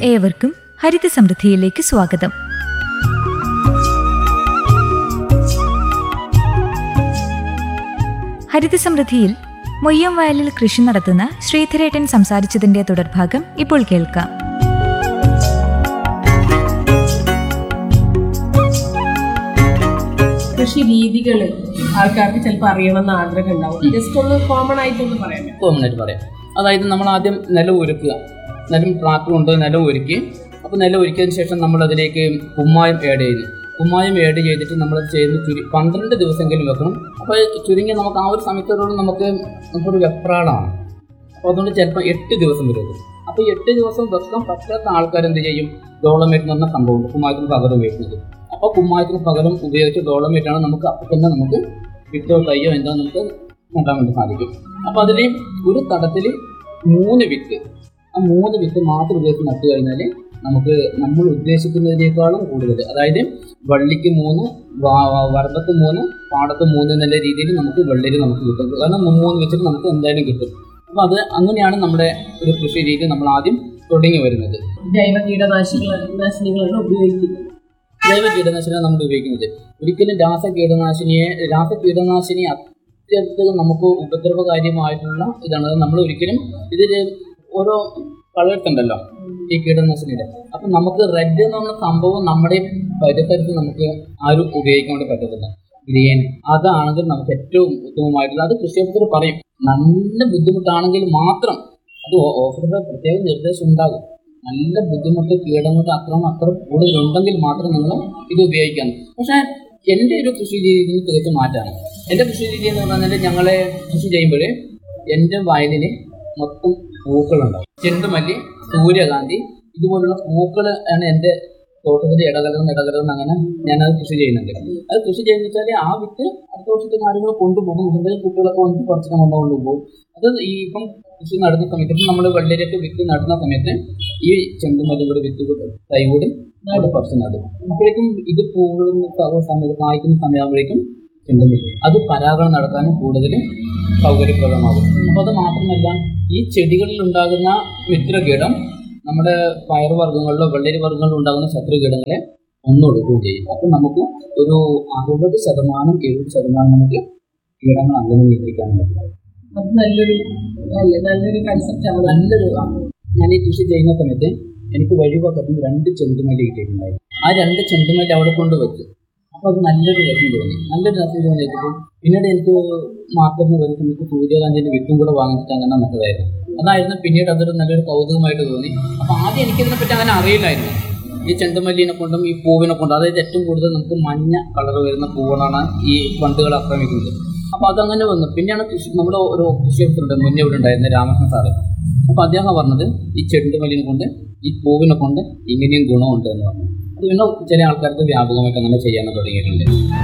ഏവർക്കും ഹരിത സമൃദ്ധിയിലേക്ക് സ്വാഗതം ഹരിത സമൃദ്ധിയിൽ മൊയ്യം വയലിൽ കൃഷി നടത്തുന്ന ശ്രീധരേട്ടൻ സംസാരിച്ചതിന്റെ തുടർഭാഗം ഇപ്പോൾ കേൾക്കാം കൃഷി രീതികൾ ആൾക്കാർക്ക് ചിലപ്പോൾ അറിയണമെന്ന് ആഗ്രഹം ഉണ്ടാവും ജസ്റ്റ് ഒന്ന് കോമൺ ആയിട്ടൊന്ന് പറയാം കോമണായിട്ട് പറയാം അതായത് നമ്മൾ ആദ്യം നിലം ഒരുക്കുക നിലം ട്രാക്ടർ കൊണ്ട് നിലം ഒരുക്കി അപ്പോൾ നിലം ഒരുക്കിയതിന് ശേഷം നമ്മൾ അതിലേക്ക് കുമ്മായം ആഡ് ചെയ്യുന്നു കുമ്മായം ആഡ് ചെയ്തിട്ട് നമ്മൾ ചെയ്യുന്ന ചുരി പന്ത്രണ്ട് ദിവസമെങ്കിലും വെക്കണം അപ്പോൾ ചുരുങ്ങി നമുക്ക് ആ ഒരു സമയത്തോടുകൂടി നമുക്ക് നമുക്കൊരു വെപ്രാളമാണ് അപ്പോൾ അതുകൊണ്ട് ചിലപ്പോൾ എട്ട് ദിവസം വരും അത്. അപ്പോൾ ഈ എട്ട് ദിവസം വെക്കാൻ പറ്റാത്ത ആൾക്കാർ എന്ത് ചെയ്യും ഡോളമേറ്റ് എന്ന് പറഞ്ഞ സംഭവം കുമ്മായത്തിന് പകരം ഉപയോഗിക്കുന്നത് അപ്പോൾ കുമ്മായത്തിന് പകരം ഉപയോഗിച്ച് ഡോളമേറ്റാണ് നമുക്ക് അപ്പം തന്നെ നമുക്ക് വിത്തോ തയ്യോ എന്താ നമുക്ക് നട്ടാൻ വേണ്ടി സാധിക്കും അപ്പോൾ അതിൽ ഒരു തടത്തിൽ മൂന്ന് വിത്ത് ആ മൂന്ന് വിത്ത് മാത്രം ഉപയോഗിച്ച് നട്ടു കഴിഞ്ഞാൽ നമുക്ക് നമ്മൾ ഉദ്ദേശിക്കുന്നതിനേക്കാളും കൂടുതൽ അതായത് വള്ളിക്ക് മൂന്ന് വാ- വാ- വരമ്പത്ത് മൂന്ന് പാടത്ത് മൂന്ന് എന്നുള്ള രീതിയിൽ നമുക്ക് വെള്ളരി നമുക്ക് കിട്ടും കാരണം മൂന്ന് വെച്ചിട്ട് നമുക്ക് എന്തായാലും കിട്ടും അപ്പോൾ അത് അങ്ങനെയാണ് നമ്മുടെ ഒരു കൃഷി രീതി നമ്മൾ ആദ്യം തുടങ്ങി വരുന്നത് ജൈവ കീടനാശികൾ നാശിനികളാണ് ഉപയോഗിക്കുന്നത് ജൈവ കീടനാശിനിയാണ് നമ്മൾ ഉപയോഗിക്കുന്നത് ഒരിക്കലും രാസ കീടനാശിനിയെ രാസ കീടനാശിനി അത്യധികം നമുക്ക് ഉപദ്രവകാര്യമായിട്ടുള്ള ഇതാണ് അത് നമ്മൾ ഒരിക്കലും ഇതിൽ ഓരോ കളേഴ്സ് ഉണ്ടല്ലോ ഈ കീടനാശിനിയുടെ അപ്പം നമുക്ക് റെഡ് എന്ന് പറഞ്ഞ സംഭവം നമ്മുടെ പരിസരത്ത് നമുക്ക് ആരും ഉപയോഗിക്കാൻ വേണ്ടി പറ്റത്തില്ല ഗ്രീൻ അതാണെങ്കിൽ നമുക്ക് ഏറ്റവും ഉത്തമമായിട്ടുള്ള അത് കൃഷിയെപ്പറ്റി പറയും നല്ല ബുദ്ധിമുട്ടാണെങ്കിൽ മാത്രം അത് ഓഫറുടെ പ്രത്യേക നിർദ്ദേശം ഉണ്ടാകും നല്ല ബുദ്ധിമുട്ട് കീടങ്ങളുടെ അക്രമം അത്ര കൂടുതലുണ്ടെങ്കിൽ മാത്രം നിങ്ങൾ ഇത് ഉപയോഗിക്കാൻ പക്ഷേ എൻ്റെ ഒരു കൃഷി രീതിയിൽ നിന്ന് തികച്ചും മാറ്റാണ് എൻ്റെ കൃഷി രീതി എന്ന് പറഞ്ഞാൽ ഞങ്ങളെ കൃഷി ചെയ്യുമ്പോൾ എൻ്റെ വയലിന് മൊത്തം പൂക്കളുണ്ടാവും ചെണ്ടുമല്ലി സൂര്യകാന്തി ഇതുപോലുള്ള പൂക്കൾ ആണ് എൻ്റെ തോട്ടത്തിൽ ഇടകലർന്ന് ഇടകലർന്ന് അങ്ങനെ ഞാനത് കൃഷി ചെയ്യുന്നുണ്ട് അത് കൃഷി ചെയ്യുന്ന വെച്ചാൽ ആ വിത്ത് അടുത്ത വർഷത്തെ കാര്യങ്ങൾ കൊണ്ടുപോകും ഇതിൻ്റെ കുട്ടികളൊക്കെ വന്നിട്ട് കുറച്ചൊക്കെ കൊണ്ട് കൊണ്ടുപോകും അത് ഈ ഇപ്പം കൃഷി നടുന്ന സമയത്ത് ഇപ്പം നമ്മൾ വെള്ളരിയൊക്കെ വിത്ത് നടുന്ന സമയത്ത് ഈ ചെണ്ടുമല്ലി കൂടെ വിത്ത് കൂടെ തൈ കൂടി അവിടെ പറിച്ച് നടും അപ്പോഴേക്കും ഇത് പൂവുന്ന സ- സമയത്ത് കായ്ക്കുന്ന സമയമാകുമ്പോഴേക്കും ചെണ്ടുമല്ലി അത് പരാഗണം നടക്കാനും കൂടുതൽ സൗകര്യപ്രദമാകും അപ്പോൾ അത് മാത്രമല്ല ഈ ചെടികളിൽ ഉണ്ടാകുന്ന മിത്രകീടം നമ്മുടെ പയറുവർഗ്ഗങ്ങളിലോ വെള്ളരി വർഗ്ഗങ്ങളിലോ ഉണ്ടാകുന്ന ശത്രുകീടങ്ങളെ ഒന്നൊടുക്കുകയും ചെയ്യും അപ്പം നമുക്ക് ഒരു അറുപത് ശതമാനം എഴുപത് ശതമാനം നമുക്ക് കീടങ്ങൾ അങ്ങനെ നിയന്ത്രിക്കാൻ പറ്റും അത് നല്ലൊരു അല്ലേ നല്ലൊരു കൺസെപ്റ്റ് ആണ് നല്ലൊരു ഞാൻ ഈ കൃഷി ചെയ്യുന്ന സമയത്ത് എനിക്ക് വഴിപക്കത്തിന് രണ്ട് ചെണ്ടുമല്ലി കിട്ടിയിട്ടുണ്ടായി ആ രണ്ട് ചെണ്ടുമല്ലി അവിടെ കൊണ്ട് വെച്ചു അപ്പോൾ അത് നല്ലൊരു രസം തോന്നി നല്ലൊരു രസം തോന്നിയപ്പോൾ പിന്നീട് എനിക്ക് മാർക്കറ്റിന് വരുന്ന സമയത്ത് സൂര്യകാന്തിൻ്റെ വിത്തും കൂടെ വാങ്ങിച്ചിട്ട് അങ്ങനെ നട്ടതായിരുന്നു അതായിരുന്നു പിന്നീട് അതൊരു നല്ലൊരു കൗതുകമായിട്ട് തോന്നി അപ്പോൾ ആദ്യം എനിക്കിതിനെ പറ്റി അങ്ങനെ അറിയില്ലായിരുന്നു ഈ ചെണ്ടുമല്ലിനെ കൊണ്ടും ഈ പൂവിനെ കൊണ്ടും അതായത് ഏറ്റവും കൂടുതൽ നമുക്ക് മഞ്ഞ കളർ വരുന്ന പൂവുകളാണ് ഈ വണ്ടുകൾ ആക്രമിക്കുന്നത് അപ്പോൾ അതങ്ങനെ വന്നു പിന്നെയാണ് കൃഷി നമ്മുടെ ഒരു കൃഷി ഓഫീസറുണ്ട് മുന്നേ ഇവിടെ ഉണ്ടായിരുന്ന രാമകൃഷ്ണൻ സാറ് അപ്പോൾ അദ്ദേഹം പറഞ്ഞത് ഈ ചെണ്ടുമല്ലിനെ കൊണ്ട് ഈ പൂവിനെ കൊണ്ട് ഇങ്ങനെയും ഗുണമുണ്ട് എന്ന് പറഞ്ഞു അത് പിന്നെ ചില ആൾക്കാർക്ക് വ്യാപകമായിട്ട് അങ്ങനെ ചെയ്യാൻ തുടങ്ങിയിട്ടുണ്ട്